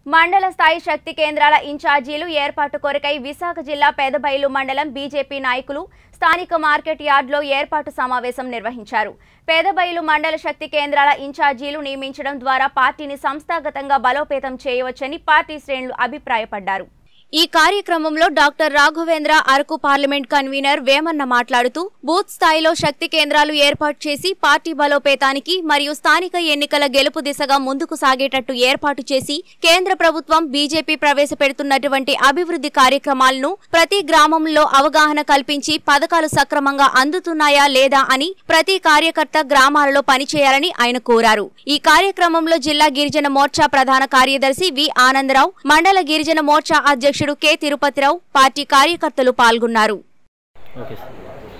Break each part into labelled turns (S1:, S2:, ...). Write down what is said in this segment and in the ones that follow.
S1: మండల స్థాయి శక్తి కేంద్రాల ఇన్ఛార్జీలు ఏర్పాటు కొరకై విశాఖ జిల్లా పెదబైలు మండలం బీజేపీ నాయకులు స్థానిక మార్కెట్ యార్డ్లో ఏర్పాటు సమావేశం నిర్వహించారు పేదబైలు మండల శక్తి కేంద్రాల ఇన్ఛార్జీలు నియమించడం ద్వారా పార్టీని సంస్థాగతంగా బలోపేతం చేయవచ్చని పార్టీ శ్రేణులు అభిప్రాయపడ్డారు ఈ కార్యక్రమంలో doctor Raghavendra Araku parliament convener Vemanna మాట్లాడుతూ బూత్ స్థాయిలో శక్తి కేంద్రాలు ఏర్పాటు చేసి పార్టీ బలోపేతానికి మరియు స్థానిక ఎన్నికల గెలుపు దిశగా ముందుకు సాగేటట్టు ఏర్పాటు చేసి కేంద్ర ప్రభుత్వం బీజేపీ ప్రవేశపెడుతున్నటువంటి అభివృద్ధి కార్యక్రమాలను ప్రతి గ్రామంలో అవగాహన కల్పించి పథకాలు సక్రమంగా అందుతున్నాయా లేదా అని ప్రతి కార్యకర్త గ్రామాలలో పనిచేయాలని ఆయన కోరారు ఈ కార్యక్రమంలో జిల్లా గిరిజన మోర్చా ప్రధాన కార్యదర్శి వి ఆనందరావు మండల గిరిజన మోర్చా అధ్యక్షుడు కె తిరుపతిరావు పార్టీ కార్యకర్తలు పాల్గొన్నారు
S2: ఓకే సార్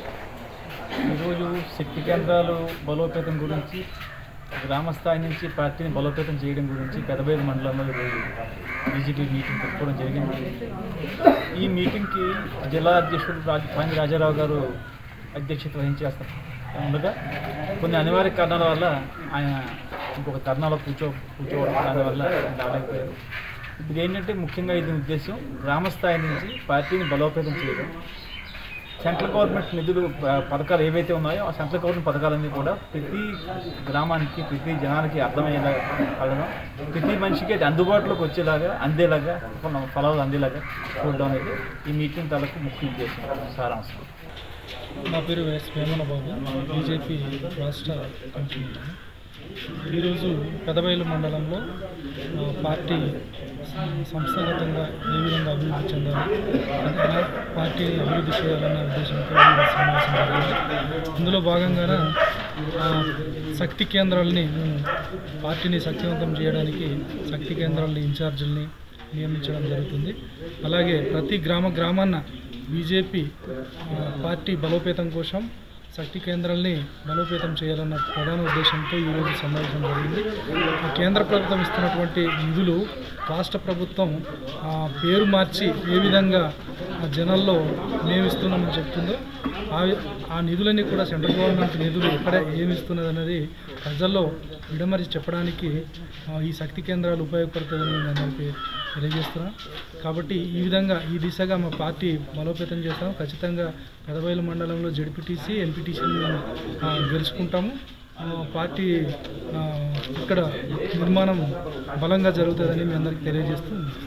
S2: ఈరోజు శక్తి కేంద్రాలు బలోపేతం గురించి గ్రామ స్థాయి నుంచి పార్టీని బలోపేతం చేయడం గురించి పెదబేద మండలంలో ఈరోజు బీజేపీ మీటింగ్ పెట్టుకోవడం జరిగింది ఈ మీటింగ్కి జిల్లా అధ్యక్షుడు రాజ పాండి రాజారావు గారు అధ్యక్షత వహించేస్తారు ఉండగా కొన్ని అనివార్య కారణాల వల్ల ఆయన ఇంకొక ధర్నాలో కూర్చో కూర్చోవడం దానివల్ల రాలేకపోయారు ఇది ఏంటంటే ముఖ్యంగా ఇది ఉద్దేశం గ్రామ స్థాయి నుంచి పార్టీని బలోపేతం చేయడం సెంట్రల్ గవర్నమెంట్ నిధులు ప- పథకాలు ఏవైతే ఉన్నాయో ఆ సెంట్రల్ గవర్నమెంట్ పథకాలన్నీ కూడా ప్రతి గ్రామానికి ప్రతి జనానికి అర్థమయ్యేలా అడగడం ప్రతి మనిషికి అది అందుబాటులోకి వచ్చేలాగా అందేలాగా కొన్ని ఫలాలు అందేలాగా చూడడం అనేది ఈ మీటింగ్ తాలూకు ముఖ్య ఉద్దేశం సారాంశం
S3: నా పేరు ఎస్ వేమన బాబు బీజేపీ రాష్ట్ర కన్వీనర్ ఈరోజు పెదబయలు మండలంలో ఆ, పార్టీ సంస్థాగతంగా ఏ విధంగా అభివృద్ధి చెందాలి ఎలా పార్టీని అభివృద్ధి చేయాలన్న ఉద్దేశంతో ఈ సమావేశం జరిగింది ఇందులో భాగంగానే ఆ, శక్తి కేంద్రాలని మేము పార్టీని శక్తివంతం చేయడానికి శక్తి కేంద్రాలని ఇన్ఛార్జీలని నియమించడం జరుగుతుంది అలాగే ప్రతి గ్రామ గ్రామాన్న బీజేపీ ఆ, పార్టీ బలోపేతం కోసం శక్తి కేంద్రాల్ని బలోపేతం చేయాలన్న ప్రధాన ఉద్దేశంతో ఈరోజు సమావేశం జరిగింది ఆ కేంద్ర ప్రభుత్వం ఇస్తున్నటువంటి నిధులు రాష్ట్ర ప్రభుత్వం ఆ, పేరు మార్చి ఏ విధంగా ఆ జనాల్లో మేము ఇస్తున్నామని చెప్తుందో ఆ ఆ నిధులన్నీ కూడా సెంట్రల్ గవర్నమెంట్ నిధులు ఎక్కడ ఏమి ఇస్తున్నది అనేది ప్రజల్లో విడమరిచి చెప్పడానికి ఆ, ఈ శక్తి కేంద్రాలు ఉపయోగపడుతుందని నేను అందరికీ తెలియజేస్తున్నాను కాబట్టి ఈ విధంగా ఈ దిశగా మా పార్టీ బలోపేతం చేస్తాం ఖచ్చితంగా పెదబయలు మండలంలో జడ్పీటీసీ ఎంపీటీసీని మేము ఆ, గెలుచుకుంటాము ఆ, పార్టీ ఆ, ఇక్కడ నిర్మాణం బలంగా జరుగుతుందని మీ అందరికీ తెలియజేస్తూ